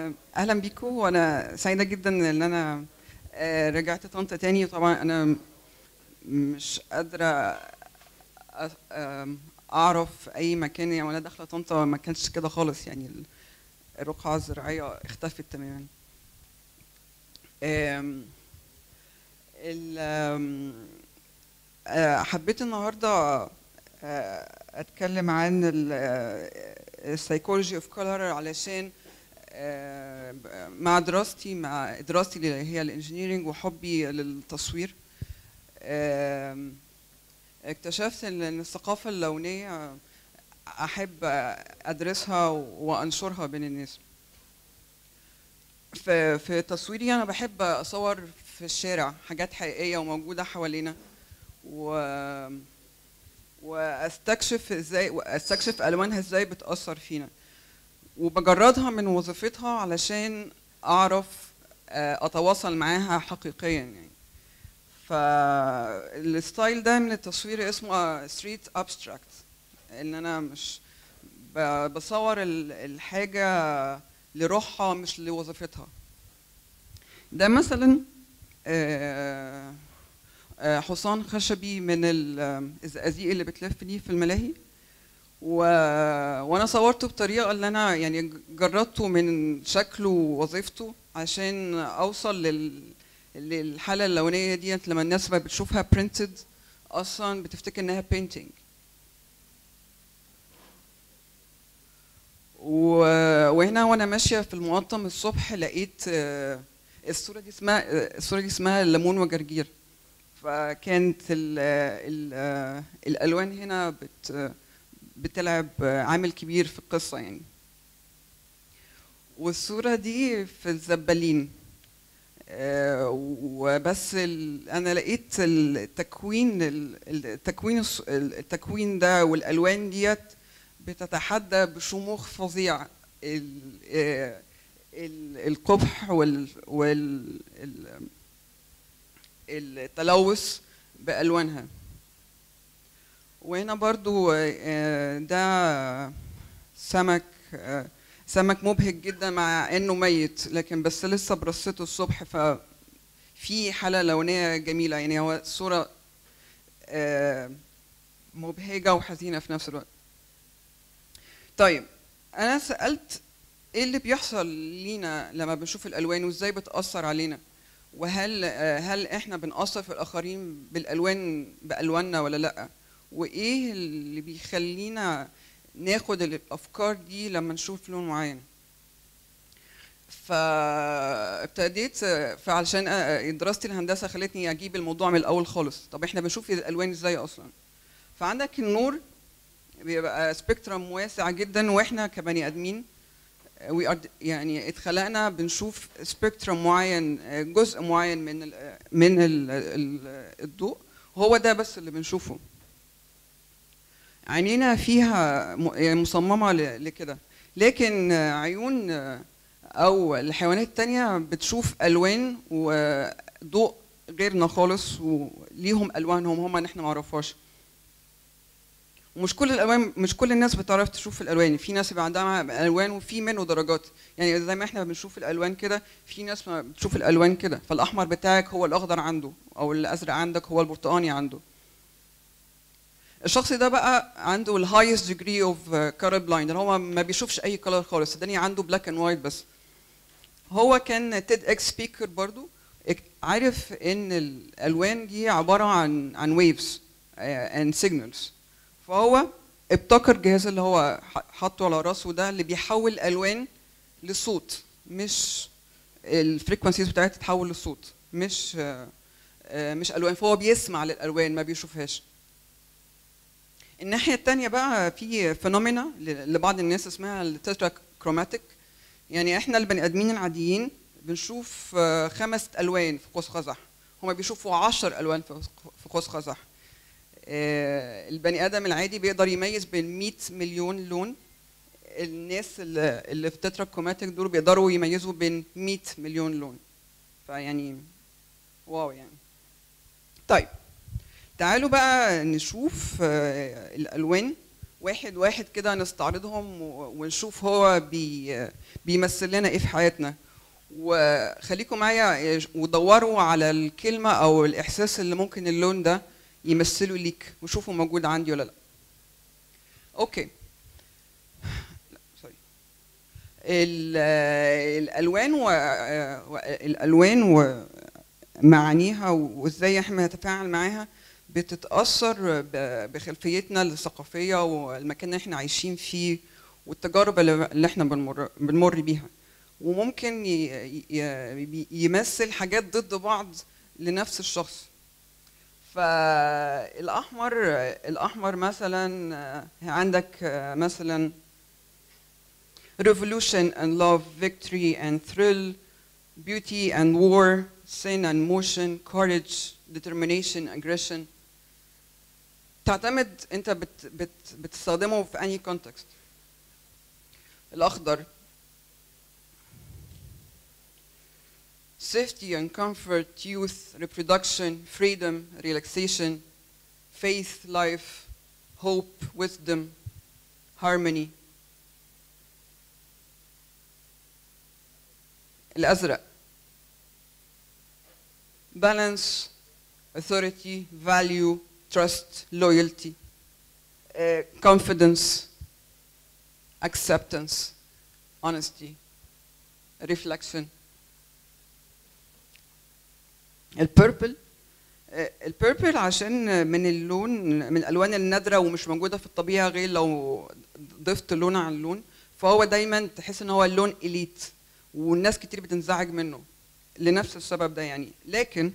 آه، اهلا بيكم وانا سعيده جدا ان انا آه، رجعت طنطا تاني طبعا انا م- مش قادره أ- آم، اعرف اي مكان يعني وانا داخله طنطا ما كانش كده خالص يعني ال- الرقعه الزراعيه اختفت تماما آم، ال- آم، آه، حبيت النهارده آه، اتكلم عن السايكولوجي اوف كولر علشان آه، مع دراستي مع دراستي اللي هي الانجينيرنج وحبي للتصوير آم، اكتشفت ان إن الثقافه اللونيه احب ادرسها وانشرها بين الناس في في تصويري انا بحب اصور في الشارع حاجات حقيقيه وموجوده حوالينا و واستكشف ازاي واستكشف الوانها ازاي بتاثر فينا وبجردها من وظيفتها علشان اعرف آه، اتواصل معاها حقيقيا يعني فالستايل ده من التصوير اسمه ستريت ابستراكت ان انا مش ب- بصور ال- الحاجه لروحها مش لوظيفتها ده مثلا آه، آه، حصان خشبي من ال- الزقازيق اللي بتلف دي في الملاهي و... وانا صورته بطريقه اللي انا يعني جردته من شكله ووظيفته عشان اوصل لل... للحاله اللونيه ديت لما الناس بقى بتشوفها printed اصلا بتفتكر انها painting و... وهنا وانا ماشيه في المقطم الصبح لقيت آه، الصوره دي اسمها آه، الصوره دي اسمها ليمون وجرجير فكانت ال... ال... آه، الالوان هنا بت... بتلعب عامل كبير في القصة يعني والصورة دي في الزبالين آه، وبس ال... أنا لقيت التكوين ال- التكوين الص- التكوين ده والألوان ديت بتتحدى بشموخ فظيع ال... آه، ال- القبح وال... وال... ال- التلوث بألوانها وهنا برضو آه، ده سمك آه، سمك مبهج جدا مع انه ميت لكن بس لسه برصته الصبح ففي حالة لونية جميلة يعني هو صورة آه، مبهجة وحزينة في نفس الوقت طيب انا سألت ايه اللي بيحصل لينا لما بنشوف الالوان وازاي بتأثر علينا وهل آه، هل احنا بنأثر في الاخرين بالالوان بالواننا ولا لا وايه اللي بيخلينا ناخد الافكار دي لما نشوف لون معين فابتديت فعلشان دراستي الهندسه خلتني اجيب الموضوع من الاول خالص طب احنا بنشوف الالوان ازاي اصلا فعندك النور بيبقى سبيكترم واسع جدا واحنا كبني ادمين we are يعني اتخلقنا بنشوف سبيكترم معين جزء معين من ال من ال الضوء هو ده بس اللي بنشوفه عينينا فيها م- يعني مصممة ل- لكده لكن عيون أو الحيوانات التانية بتشوف ألوان وضوء غيرنا خالص وليهم ألوانهم هم إن إحنا معرفهاش ومش كل الالوان مش كل الناس بتعرف تشوف الالوان في ناس يبقى عندها الوان وفي منه درجات يعني زي ما احنا بنشوف الالوان كده في ناس ما بتشوف الالوان كده فالاحمر بتاعك هو الاخضر عنده او الازرق عندك هو البرتقاني عنده الشخص ده بقى عنده الهايست ديجري اوف كولر بلايند اللي هو ما بيشوفش اي كولر خالص الدنيا عنده بلاك اند وايت بس هو كان تيد اكس سبيكر برضو اك- عارف ان الالوان دي عباره عن عن ويفز اند سيجنالز فهو ابتكر الجهاز اللي هو ح- حاطه على راسه ده اللي بيحول الوان لصوت مش الفريكونسيز بتاعتها تتحول لصوت مش آه، آه، مش الوان فهو بيسمع للالوان ما بيشوفهاش الناحيه التانية بقى في فينومينا لبعض الناس اسمها التترا كروماتيك يعني احنا البني ادمين العاديين بنشوف آه، خمس الوان في قوس قزح هما بيشوفوا عشر الوان في في قوس قزح آه، البني ادم العادي بيقدر يميز بين 100 مليون لون الناس اللي اللي في تترا كروماتيك دول بيقدروا يميزوا بين 100 مليون لون فيعني واو يعني طيب تعالوا بقى نشوف آه، الالوان واحد واحد كده نستعرضهم و- ونشوف هو بي بيمثل لنا ايه في حياتنا وخليكم معايا ودوروا على الكلمة أو الإحساس اللي ممكن اللون ده يمثله ليك وشوفوا موجود عندي ولا لا أوكي لا سوري ال- الألوان و و- الألوان ومعانيها وإزاي إحنا نتفاعل معاها بتتأثر ب- بخلفيتنا الثقافية والمكان اللي إحنا عايشين فيه والتجارب اللي اللي إحنا بنمر بنمر بيها وممكن ي- ي- يمثل حاجات ضد بعض لنفس الشخص فالأحمر الأحمر مثلا آه، عندك آه، مثلا revolution and love victory and thrill beauty and war sin and motion courage determination aggression تعتمد انت بت بت بتستخدمه في انهي context الاخضر safety and comfort, youth, reproduction, freedom, relaxation, faith, life, hope, wisdom, harmony. الأزرق balance, authority, value, trust, loyalty, uh, confidence, acceptance, honesty, reflection. البيربل البيربل عشان من اللون من الالوان النادره ومش موجوده في الطبيعه غير لو ضفت لون عن لون فهو دايما تحس ان هو اللون اليت والناس كتير بتنزعج منه لنفس السبب ده يعني لكن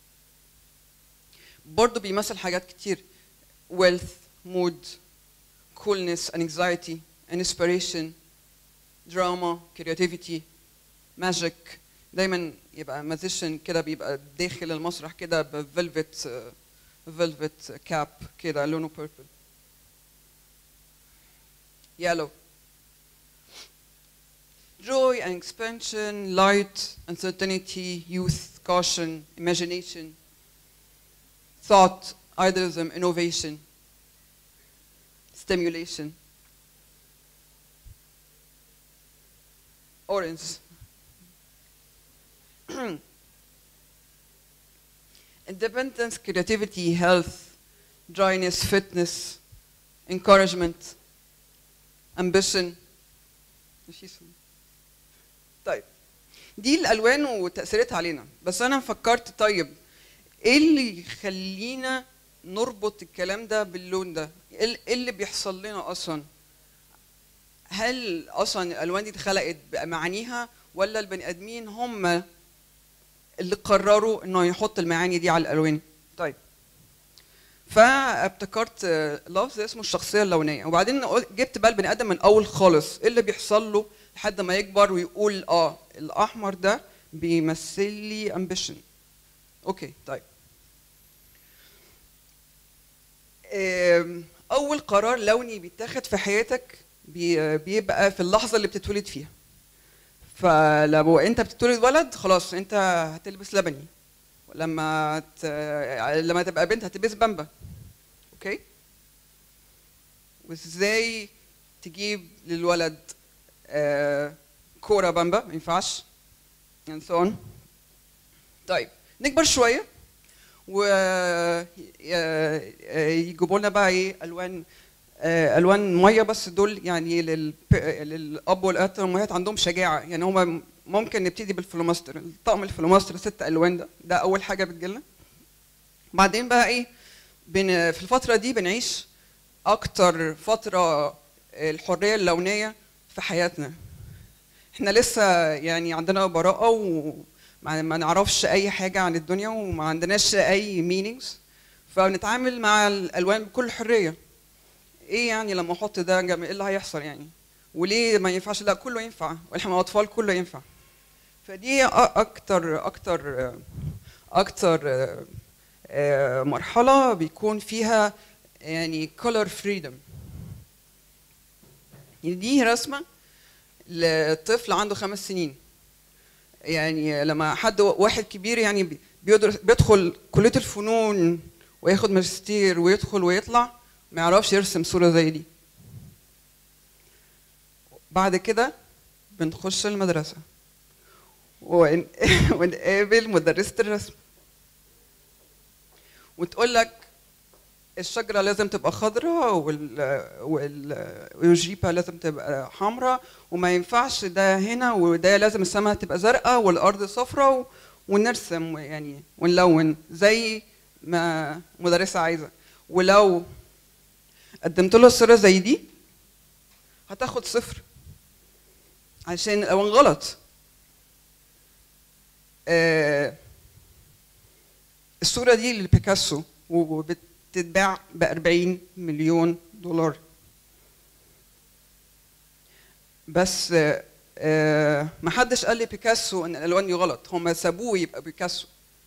برضه بيمثل حاجات كتير wealth mood coolness anxiety inspiration drama creativity magic دايما يبقى مازيشن كده بيبقى داخل المسرح كده بفلفت فلفت كاب كده لونه بيربل yellow joy and expansion light uncertainty youth caution imagination thought idealism innovation stimulation orange independence, creativity, health, dryness, fitness, encouragement, ambition. مش اسمه. طيب دي الالوان وتاثيراتها علينا بس انا فكرت طيب ايه اللي يخلينا نربط الكلام ده باللون ده ايه إيه اللي بيحصل لنا اصلا هل اصلا الالوان دي اتخلقت بمعانيها ولا البني ادمين هم اللي قرروا انه يحط المعاني دي على الالوان طيب فابتكرت آه، لفظ اسمه الشخصيه اللونيه وبعدين قل- جبت بقى البني ادم من اول خالص ايه اللي بيحصل له لحد ما يكبر ويقول اه الاحمر ده بيمثل لي امبيشن اوكي طيب آم، اول قرار لوني بيتاخد في حياتك بي- بيبقى في اللحظه اللي بتتولد فيها فلو انت بتتولد ولد خلاص انت هتلبس لبني لما ت... لما تبقى بنت هتلبس بامبا اوكي وازاي تجيب للولد آه، كوره بامبا ما ينفعش and so on طيب نكبر شويه و يجيبوا لنا بقى ايه الوان آه، الوان ميه بس دول يعني للب... للاب والاب والامهات عندهم شجاعه يعني هم ممكن نبتدي بالفلوماستر الطقم الفلوماستر ست الوان ده ده اول حاجه بتجيلنا بعدين بقى ايه بن... في الفتره دي بنعيش اكتر فتره الحريه اللونيه في حياتنا احنا لسه يعني عندنا براءه وما ما نعرفش اي حاجه عن الدنيا وما عندناش اي مينينجز فبنتعامل مع الالوان بكل حريه ايه يعني لما احط ده جنب ايه اللي هيحصل يعني وليه ما ينفعش لا كله ينفع واحنا اطفال كله ينفع فدي أ- اكتر اكتر اكتر آه، آه، مرحله بيكون فيها يعني color freedom يعني دي رسمه لطفل عنده خمس سنين يعني لما حد واحد كبير يعني بي- بيدرس بيدخل كليه الفنون وياخد ماجستير ويدخل ويطلع ما يعرفش يرسم صوره زي دي بعد كده بنخش المدرسه ون- ونقابل مدرسه الرسم وتقول لك الشجره لازم تبقى خضراء وال وال والجيبه لازم تبقى حمراء وما ينفعش ده هنا وده لازم السماء تبقى زرقاء والارض صفراء و- ونرسم يعني ونلون زي ما مدرسه عايزه ولو قدمت له صوره زي دي هتاخد صفر عشان الالوان غلط آه، الصوره دي لبيكاسو وبتتباع ب 40 مليون دولار بس آه، آه، ما حدش قال لي بيكاسو ان الالوان دي غلط هم سابوه يبقى بيكاسو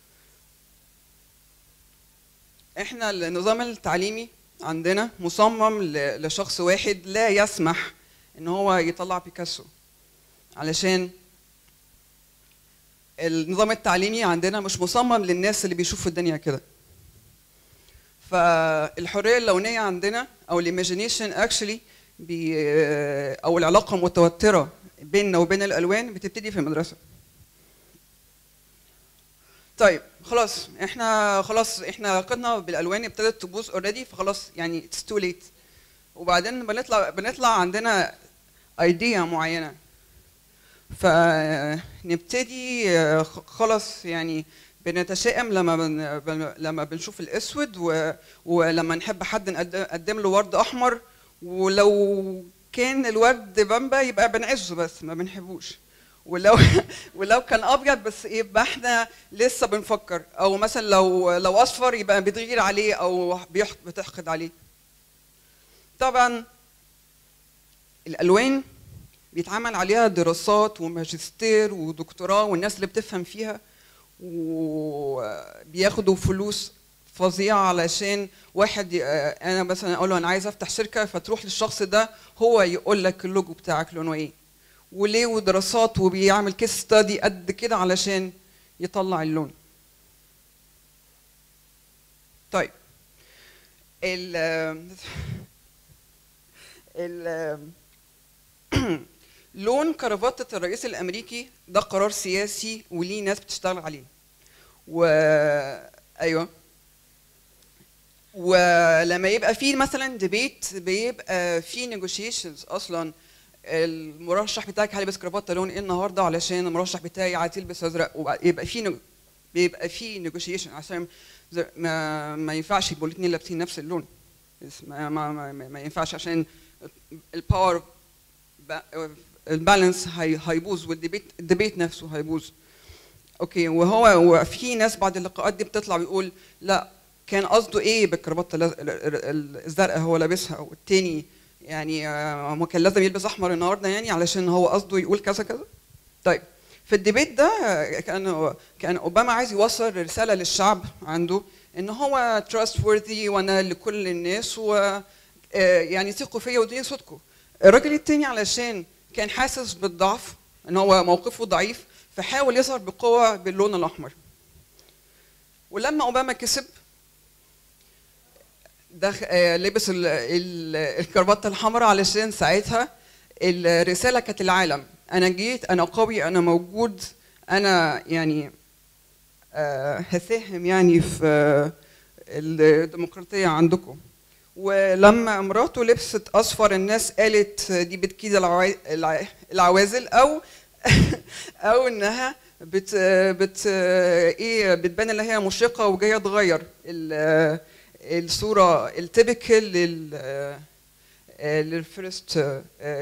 احنا النظام التعليمي عندنا مصمم ل- لشخص واحد لا يسمح ان هو يطلع بيكاسو علشان النظام التعليمي عندنا مش مصمم للناس اللي بيشوفوا الدنيا كده فالحريه اللونيه عندنا او الايماجينيشن اكشلي او العلاقه متوتره بيننا وبين الالوان بتبتدي في المدرسه طيب خلاص احنا خلاص احنا علاقتنا بالالوان ابتدت تبوظ اوريدي فخلاص يعني اتس تو ليت وبعدين بنطلع بنطلع عندنا ايديا معينه فنبتدي آه، خ- خلاص يعني بنتشائم لما بن... بن- لما بنشوف الاسود و... ولما نحب حد نقد- نقدم له ورد احمر ولو كان الورد بامبا يبقى بنعزه بس ما بنحبوش ولو ولو كان ابيض بس يبقى احنا لسه بنفكر او مثلا لو لو اصفر يبقى بتغير عليه او بيحق- بتحقد عليه طبعا الالوان بيتعمل عليها دراسات وماجستير ودكتوراه والناس اللي بتفهم فيها وبياخدوا فلوس فظيعة علشان واحد ي- انا مثلا اقول له انا عايز افتح شركة فتروح للشخص ده هو يقول لك اللوجو بتاعك لونه ايه وليه ودراسات وبيعمل كيس ستادي قد كده علشان يطلع اللون طيب ال ال لون كرافتة الرئيس الأمريكي ده قرار سياسي وليه ناس بتشتغل عليه و أيوه ولما يبقى في مثلا ديبيت بيبقى في نيجوشيشنز اصلا المرشح بتاعك هيلبس كرافته لون ايه النهارده علشان المرشح بتاعي عايز يلبس ازرق ويبقى في نج- بيبقى في نيجوشيشن عشان زي- ما ما ينفعش يبقوا الاثنين لابسين نفس اللون بس ما ما ما, ما- ما ينفعش عشان الباور البالانس هي هيبوظ والديبيت الديبيت نفسه هيبوظ اوكي وهو وفي ناس بعد اللقاءات دي بتطلع ويقول لا كان قصده ايه بالكرافته اللاز- ال- ال- الزرقاء هو لابسها والتاني يعني آه، هو كان لازم يلبس احمر النهارده يعني علشان هو قصده يقول كذا كذا طيب في الديبيت ده آه، كان كان اوباما عايز يوصل رساله للشعب عنده ان هو تراست وورثي وانا لكل الناس و آه، يعني ثقوا فيا وادوني صوتكم الراجل التاني علشان كان حاسس بالضعف ان هو موقفه ضعيف فحاول يظهر بقوه باللون الاحمر ولما اوباما كسب دخ... آه، لبس ال... ال... الكرافته الحمراء علشان ساعتها الرساله كانت العالم انا جيت انا قوي انا موجود انا يعني آه، هساهم يعني في آه، الديمقراطيه عندكم ولما مراته لبست اصفر الناس قالت دي بتكيد العوا... الع... العوازل او او انها بت بت ايه بتبان ان هي مشرقه وجايه تغير ال- الصوره التيبيكال لل للفيرست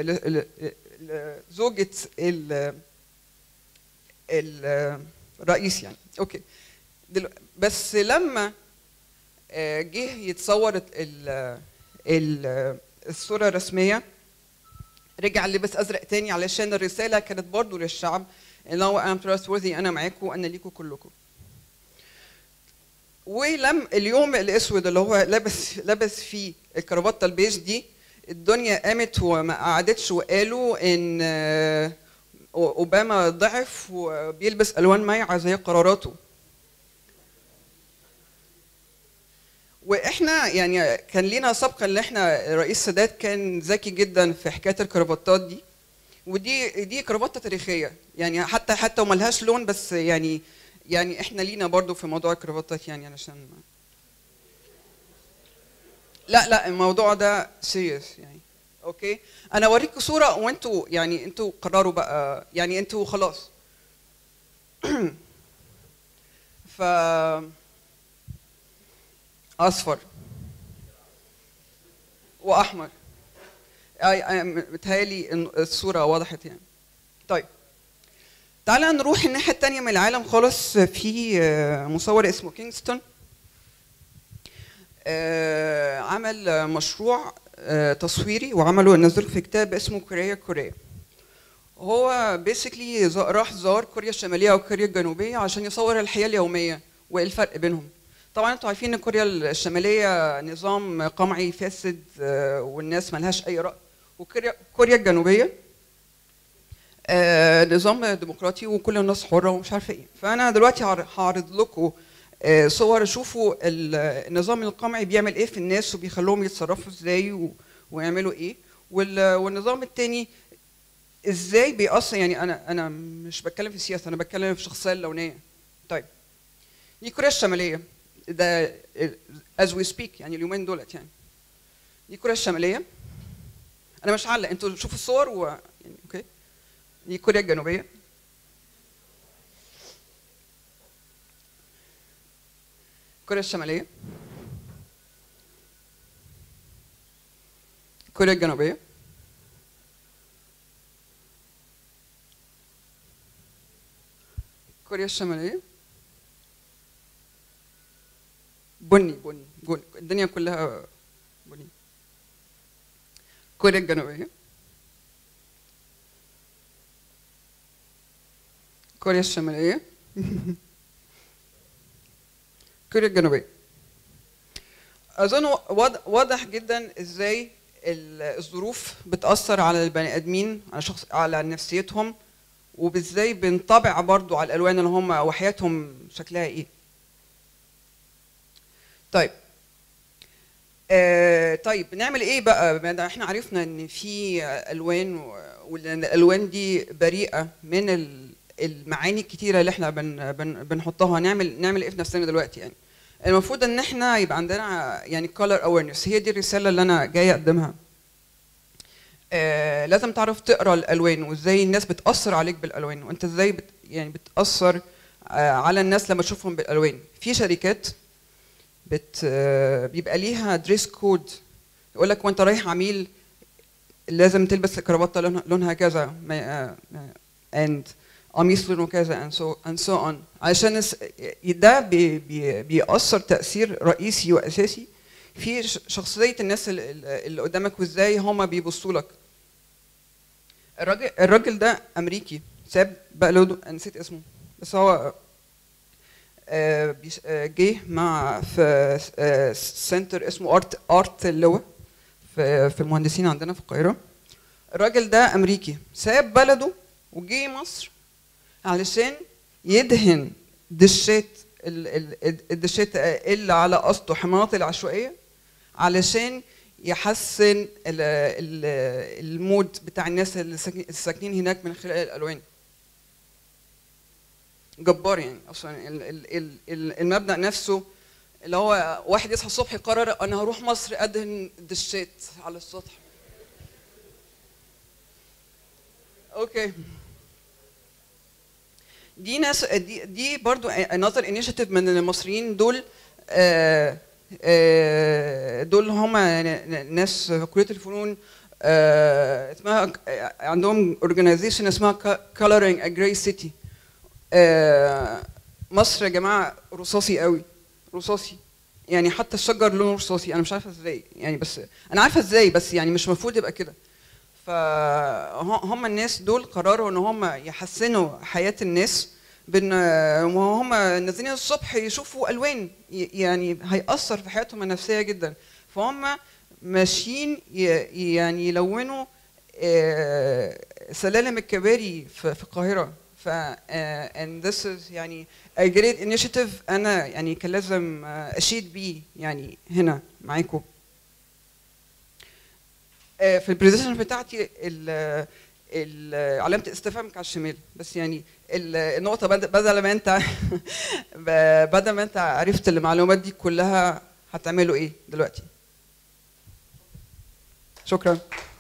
زوجة ال- ال- الرئيس يعني اوكي دلو- بس لما آه، جه يتصور ال- ال- الصوره الرسميه رجع لبس ازرق تاني علشان الرساله كانت برضو للشعب ان هو انا trustworthy انا معاكم انا ليكم كلكم ولم اليوم الاسود اللي هو لابس لابس فيه الكرافته البيج دي الدنيا قامت وما قعدتش وقالوا ان آه، اوباما ضعف وبيلبس الوان مايعه زي قراراته واحنا يعني كان لينا سبق ان احنا الرئيس سادات كان ذكي جدا في حكايه الكرافتات دي ودي دي كرافته تاريخيه يعني حتى حتى وملهاش لون بس يعني يعني احنا لينا برضو في موضوع الكرافتات يعني علشان لا لا الموضوع ده سيريس يعني اوكي انا اوريكم صوره وانتوا يعني انتوا قرروا بقى يعني انتوا خلاص ف اصفر واحمر اي متهيألي الصوره وضحت يعني طيب تعالى نروح الناحيه الثانيه من العالم خالص في مصور اسمه كينغستون عمل مشروع تصويري وعمله نزله في كتاب اسمه كوريا كوريا هو بيسكلي راح زار كوريا الشماليه وكوريا الجنوبيه عشان يصور الحياه اليوميه وايه الفرق بينهم طبعا انتوا عارفين ان كوريا الشماليه نظام قمعي فاسد والناس ملهاش اي راي وكوريا كوريا الجنوبيه نظام ديمقراطي وكل الناس حره ومش عارفه ايه فانا دلوقتي هعرض لكم صور شوفوا النظام القمعي بيعمل ايه في الناس وبيخلوهم يتصرفوا ازاي ويعملوا ايه والنظام الثاني ازاي بيأثر يعني انا انا مش بتكلم في السياسه انا بتكلم في الشخصيه اللونيه طيب دي كوريا الشماليه ده as we speak يعني اليومين دولت يعني دي كوريا الشماليه انا مش هعلق انتوا شوفوا الصور و يعني اوكي دي كوريا الجنوبيه كوريا الشماليه كوريا الجنوبيه كوريا الشماليه بني بني بني الدنيا كلها بني كوريا الجنوبيه كوريا الشماليه كوريا الجنوبيه اظن واضح جدا ازاي الظروف بتاثر على البني ادمين على شخص على نفسيتهم وبازاي بنطبع برضو على الالوان اللي هم وحياتهم شكلها ايه طيب آه طيب نعمل ايه بقى احنا عرفنا ان في الوان وان الالوان دي بريئه من المعاني الكتيره اللي احنا بن بن بنحطها نعمل نعمل ايه في نفسنا دلوقتي يعني المفروض ان احنا يبقى عندنا يعني color awareness هي دي الرساله اللي انا جاي اقدمها آه لازم تعرف تقرا الالوان وازاي الناس بتاثر عليك بالالوان وانت ازاي بت يعني بتاثر آه على الناس لما تشوفهم بالالوان في شركات بت آه بيبقى ليها دريس كود يقول لك وانت رايح عميل لازم تلبس كرافته لونها, لونها كذا اند قميص لونه كذا and so and so on عشان ده بي بي بيأثر تأثير رئيسي وأساسي في شخصية الناس اللي قدامك وازاي هما بيبصوا لك الراجل الراجل ده أمريكي ساب بقى له نسيت اسمه بس هو جه مع في سنتر اسمه ارت ارت اللواء في في المهندسين عندنا في القاهره الراجل ده امريكي ساب بلده وجه مصر علشان يدهن دشات الدشات اللي على قصده حمايات العشوائيه علشان يحسن المود بتاع الناس اللي ساكنين هناك من خلال الالوان جبار يعني اصلا المبدا نفسه اللي هو واحد يصحى الصبح يقرر انا هروح مصر ادهن دشات على السطح اوكي دي ناس دي, دي برضو another initiative من المصريين دول آآ آآ دول هم ناس في كليه الفنون اسمها عندهم organization اسمها coloring a gray city مصر يا جماعه رصاصي قوي رصاصي يعني حتى الشجر لونه رصاصي انا مش عارفه ازاي يعني بس انا عارفه ازاي بس يعني مش المفروض يبقى كده فهم الناس دول قرروا ان هم يحسنوا حياه الناس بان وهم نازلين الصبح يشوفوا الوان يعني هيأثر في حياتهم النفسيه جدا فهم ماشيين يعني يلونوا سلالم الكباري في القاهره ف and this is يعني a great initiative انا يعني كان لازم اشيد بيه يعني هنا معاكم في البرزنتيشن بتاعتي ال- علامه الاستفهام على الشمال بس يعني ال- النقطه بد- بدل ما انت ب- بدل ما انت عرفت المعلومات دي كلها هتعملوا ايه دلوقتي شكرا